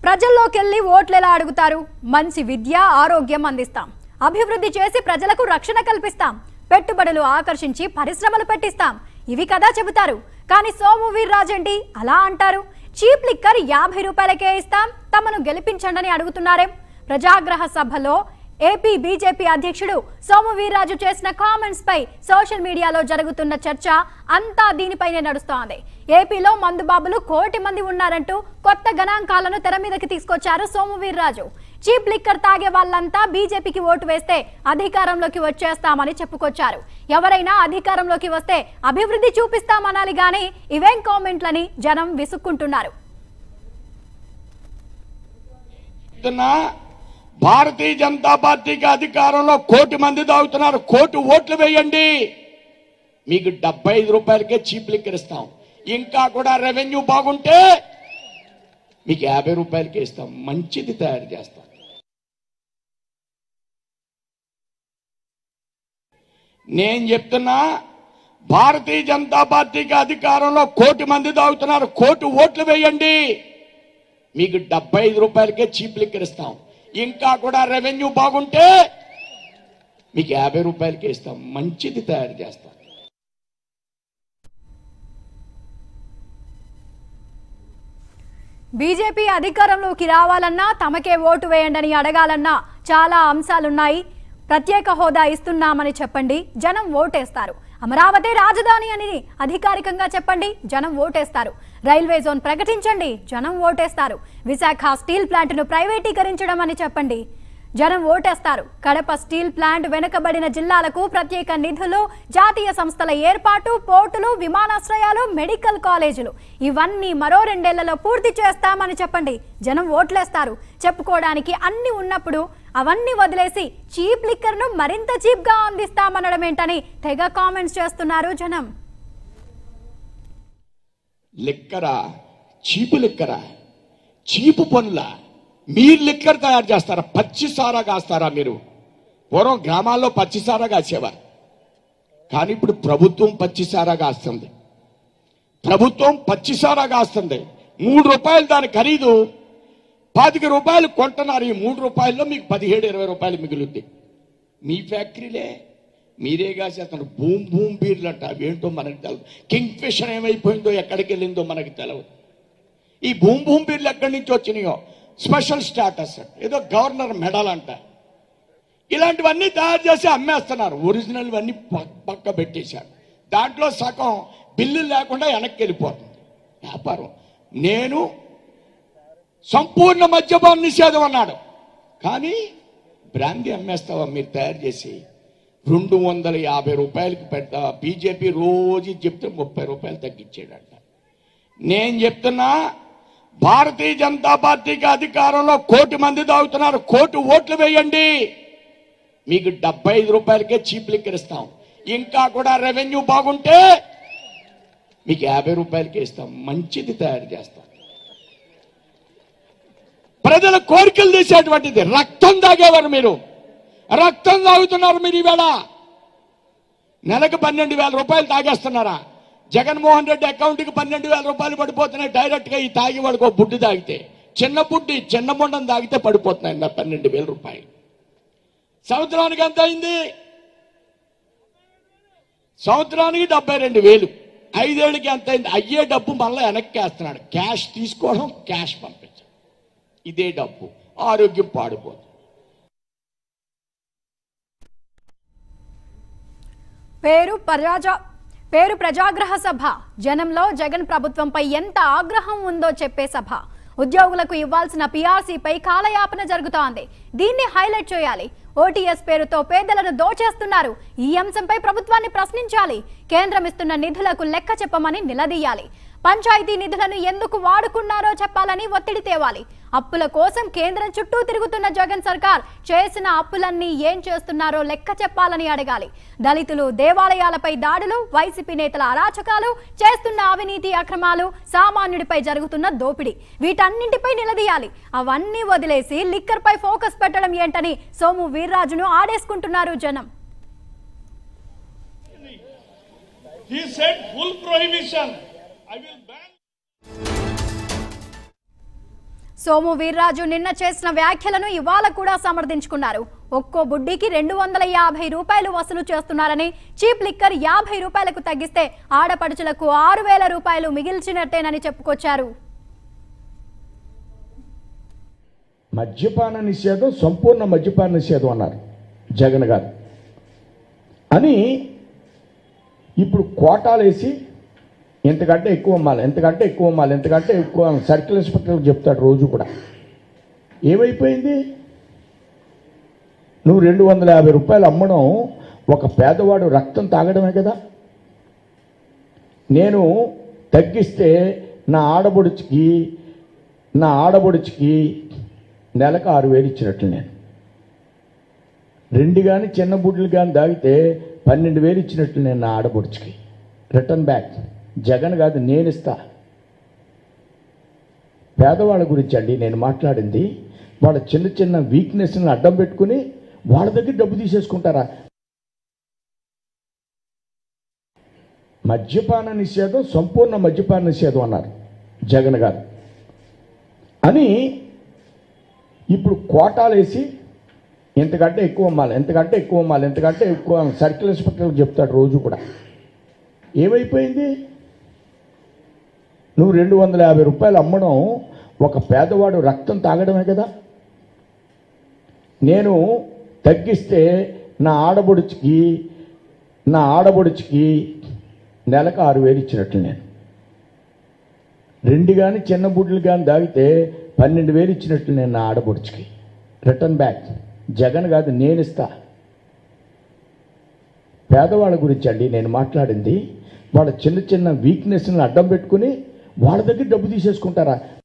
ప్రజల్లోకి వెళ్ళి ఓట్లు ఎలా అడుగుతారు మంచి విద్య ఆరోగ్యం అందిస్తాం అభివృద్ధి చేసి ప్రజలకు రక్షణ కల్పిస్తాం పెట్టుబడులు ఆకర్షించి పరిశ్రమలు పెట్టిస్తాం ఇవి కదా చెబుతారు కానీ సోము వీర్రాజండి అలా అంటారు చీప్ లిక్కర్ యాభై రూపాయలకే ఇస్తాం తమను గెలిపించండని అడుగుతున్నారేం ప్రజాగ్రహ సభలో ఏపీ బీజేపీ అధ్యక్షుడు సోము వీర్రాజు చేసిన కామెంట్స్ పై సోషల్ మీడియాలో జరుగుతున్న చర్చ అంతా దీనిపైనే నడుస్తోంది ఏపీలో మందుబాబులు కోటి మంది ఉన్నారంటూ కొత్త గణాంకాలను తెర మీదకి తీసుకొచ్చారు సోము వీర్రాజు చీప్ లిక్కర్ తాగే వాళ్ళంతా బీజేపీకి ఓటు వేస్తే అధికారంలోకి వచ్చేస్తామని చెప్పుకొచ్చారు ఎవరైనా అధికారంలోకి వస్తే అభివృద్ధి చూపిస్తామనాలి గాని ఇవేం కామెంట్లని జనం విసుక్కుంటున్నారు చెప్తున్నా భారతీయ జనతా పార్టీకి అధికారంలో కోటి మంది తాగుతున్నారు కోటి ఓట్లు వేయండి మీకు డెబ్బై ఐదు రూపాయలకే చీప్ లిక్కర్ ఇస్తాం ఇంకా కూడా రెవెన్యూ బాగుంటే మీకు యాభై రూపాయలకే ఇస్తాం మంచిది తయారు చేస్తాం నేను చెప్తున్నా భారతీయ జనతా పార్టీకి అధికారంలో కోటి మంది తాగుతున్నారు కోటి ఓట్లు వేయండి మీకు డెబ్బై ఐదు రూపాయలకే చీప్ లిక్కర్ ఇస్తాం ఇంకా కూడా రెవెన్యూ బాగుంటే మీకు యాభై రూపాయలకే ఇస్తాం మంచిది తయారు చేస్తాం బీజేపీ అధికారంలోకి రావాలన్నా తమకే ఓటు వేయండని అడగాలన్నా చాలా అంశాలున్నాయి ప్రత్యేక హోదా ఇస్తున్నామని చెప్పండి జనం ఓటేస్తారు అమరావతి రాజధాని అని అధికారికంగా చెప్పండి జనం ఓటేస్తారు రైల్వే జోన్ ప్రకటించండి జనం ఓటేస్తారు విశాఖ స్టీల్ ప్లాంట్ను ప్రైవేటీకరించడం అని చెప్పండి జనం ఓటేస్తారు కడప స్టీల్ ప్లాంట్ వెనుకబడిన జిల్లాలకు ప్రత్యేక నిధులు జాతీయ సంస్థల ఏర్పాటు పోర్టులు విమానాశ్రయాలు మెడికల్ కాలేజీలు ఇవన్నీ మరో రెండేళ్లలో పూర్తి చేస్తామని చెప్పండి జనం ఓట్లేస్తారు చెప్పుకోవడానికి అన్ని ఉన్నప్పుడు అవన్నీ వదిలేసి చీప్ లిక్కర్ను మరింత చీప్గా అందిస్తామనడం ఏంటని తెగ కామెంట్స్ చేస్తున్నారు జనం లిక్కరా చీపు లిక్కరా చీపు పనుల మీరు లిక్కర్ తయారు చేస్తారా పచ్చి సారా కాస్తారా మీరు పూర్వం గ్రామాల్లో పచ్చి సారా కాసేవారు కానీ ఇప్పుడు ప్రభుత్వం పచ్చి సారా కాస్తుంది ప్రభుత్వం పచ్చి సారా కాస్తుంది మూడు రూపాయలు దాని ఖరీదు పాతిక రూపాయలు కొంటున్నారు ఈ మూడు రూపాయల్లో మీకు పదిహేడు ఇరవై రూపాయలు మిగులుద్ది మీ ఫ్యాక్టరీలే మీరే కాసేస్తున్నారు భూమ్ భూమ్ బీర్లు అంట అవేంటో మనకు తెలియదు కింగ్ ఫిషర్ ఏమైపోయిందో ఎక్కడికి వెళ్ళిందో మనకి తెలియదు ఈ భూమ్ భూమ్ బీర్లు ఎక్కడి నుంచి వచ్చినాయో స్పెషల్ స్టాటస్ ఏదో గవర్నర్ మెడల్ అంట ఇలాంటివన్నీ తయారు చేసి అమ్మేస్తున్నారు ఒరిజినల్ అన్ని పక్క పెట్టేశారు దాంట్లో సగం బిల్లు లేకుండా వెనక్కి వెళ్ళిపోతుంది వ్యాపారం నేను సంపూర్ణ మద్యపాన నిషేధం అన్నాడు కానీ బ్రాందీ అమ్మేస్తావా మీరు తయారు చేసి రెండు వందల యాభై రూపాయలకి పెడతా బీజేపీ రోజు చెప్తే ముప్పై రూపాయలు తగ్గించాడంట నేను చెప్తున్నా భారతీయ జనతా పార్టీకి అధికారంలో కోటి మంది తాగుతున్నారు కోటి ఓట్లు వేయండి మీకు డెబ్బై ఐదు రూపాయలకే చీప్ లిక్కర్ ఇస్తాం ఇంకా కూడా రెవెన్యూ బాగుంటే మీకు యాభై రూపాయలకే ఇస్తాం మంచిది తయారు చేస్తాం ప్రజల కోరికలు తీసేటువంటిది రక్తం తాగేవారు మీరు రక్తం తాగుతున్నారు మీరు ఈవేళ నెలకు పన్నెండు వేల రూపాయలు తాగేస్తున్నారా జగన్మోహన్ రెడ్డి అకౌంట్కి పన్నెండు వేల రూపాయలు పడిపోతున్నాయి డైరెక్ట్గా ఈ తాగి వాడికి ఒక బుడ్డి తాగితే చిన్న బుడ్డి చిన్న ముండం తాగితే పడిపోతున్నాయి నా పన్నెండు వేల రూపాయలు సంవత్సరానికి ఎంత అయింది సంవత్సరానికి డెబ్బై రెండు వేలు ఐదేళ్ళకి ఎంత అయింది అయ్యే డబ్బు మళ్ళీ వెనక్కి వేస్తున్నాడు క్యాష్ తీసుకోవడం క్యాష్ పంపించడం ఇదే డబ్బు ఆరోగ్యం పాడిపోతుంది పేరు ప్రజా పేరు ప్రజాగ్రహ సభ జనంలో జగన్ ప్రభుత్వంపై ఎంత ఆగ్రహం ఉందో చెప్పే సభ ఉద్యోగులకు ఇవ్వాల్సిన పీఆర్సీపై కాలయాపన జరుగుతోంది దీన్ని హైలైట్ చేయాలి ఓటీఎస్ పేరుతో పేదలను దోచేస్తున్నారు ఈ అంశంపై ప్రభుత్వాన్ని ప్రశ్నించాలి కేంద్రం ఇస్తున్న నిధులకు లెక్క చెప్పమని నిలదీయాలి పంచాయతీ నిధులను ఎందుకు వాడుకున్నారో చెప్పాలని ఒత్తిడి తేవాలి అప్పుల కోసం కేంద్రం చుట్టూ తిరుగుతున్న జగన్ సర్కార్ చేసిన అప్పులన్నీ ఏం చేస్తున్నారో లెక్క చెప్పాలని అడగాలి దళితులు దేవాలయాలపై దాడులు వైసీపీ నేతల అరాచకాలు చేస్తున్న అవినీతి అక్రమాలు సామాన్యుడిపై జరుగుతున్న దోపిడీ వీటన్నింటిపై నిలదీయాలి అవన్నీ వదిలేసి లిక్కర్ పై ఫోకస్ పెట్టడం ఏంటని సోము వీర్రాజును ఆడేసుకుంటున్నారు జనం He said full prohibition. I will ban. Somu Veerraju నిన్న చేసిన వ్యాఖ్యలను ఇవాళ కూడా సమర్థించుకున్నారు ఒక్కో బుడ్డికి రెండు వందల యాభై రూపాయలు వసూలు చేస్తున్నారని చీప్ లిక్కర్ యాభై రూపాయలకు తగ్గిస్తే ఆడపడుచులకు ఆరు వేల రూపాయలు మిగిల్చినట్టేనని చెప్పుకొచ్చారు మద్యపాన నిషేధం సంపూర్ణ మద్యపాన నిషేధం అన్నారు జగన్ గారు అని ఇప్పుడు కోటాలేసి ఎంతకంటే ఎక్కువ అమ్మాలి ఎంతకంటే ఎక్కువ అమ్మాలి ఎంతకంటే ఎక్కువ అమ్మాలి. సర్కిల్ ఇన్స్పెక్టర్కి చెప్తాడు రోజు కూడా ఏమైపోయింది నువ్వు రెండు వందల యాభై రూపాయలు అమ్మడం ఒక పేదవాడు రక్తం తాగడమే కదా నేను తగ్గిస్తే నా ఆడబొడుచుకి నా ఆడబొడుచుకి నెలకు ఆరు వేలు ఇచ్చినట్లు నేను రెండు కానీ చిన్న బుడ్లు కానీ దాగితే పన్నెండు వేలు ఇచ్చినట్లు నేను నా ఆడబొడుచుకి రిటర్న్ బ్యాక్ జగన్ కాదు నేను ఇస్తా పేదవాళ్ళ గురించి అండి నేను మాట్లాడింది వాళ్ళ చిన్న చిన్న వీక్నెస్ని అడ్డం పెట్టుకుని వాళ్ళ దగ్గర డబ్బు తీసేసుకుంటారా మద్యపాన నిషేధం సంపూర్ణ మద్యపాన నిషేధం అన్నారు జగన్ గారు అని ఇప్పుడు కోటాలేసి ఎంతకంటే ఎక్కువ అమ్మాలి ఎంతకంటే ఎక్కువ అమ్మాలి ఎంతకంటే ఎక్కువ అమ్మాలి. సర్కిల్ ఇన్స్పెక్టర్కి చెప్తాడు రోజు కూడా ఏమైపోయింది నువ్వు రెండు వందల యాభై రూపాయలు అమ్మడం ఒక పేదవాడు రక్తం తాగడమే కదా నేను తగ్గిస్తే నా ఆడబొడుచుకి నా ఆడబొడుచుకి నెలకు ఆరు వేలు ఇచ్చినట్లు నేను రెండు కానీ చిన్న బుడ్లు కానీ దాగితే పన్నెండు వేలు ఇచ్చినట్లు నేను నా ఆడబొడుచుకి రిటర్న్ బ్యాక్ జగన్ కాదు నేను ఇస్తా పేదవాళ్ళ గురించి అండి నేను మాట్లాడింది వాళ్ళ చిన్న చిన్న వీక్నెస్ని అడ్డం పెట్టుకుని వాళ్ళ దగ్గర డబ్బు తీసేసుకుంటారా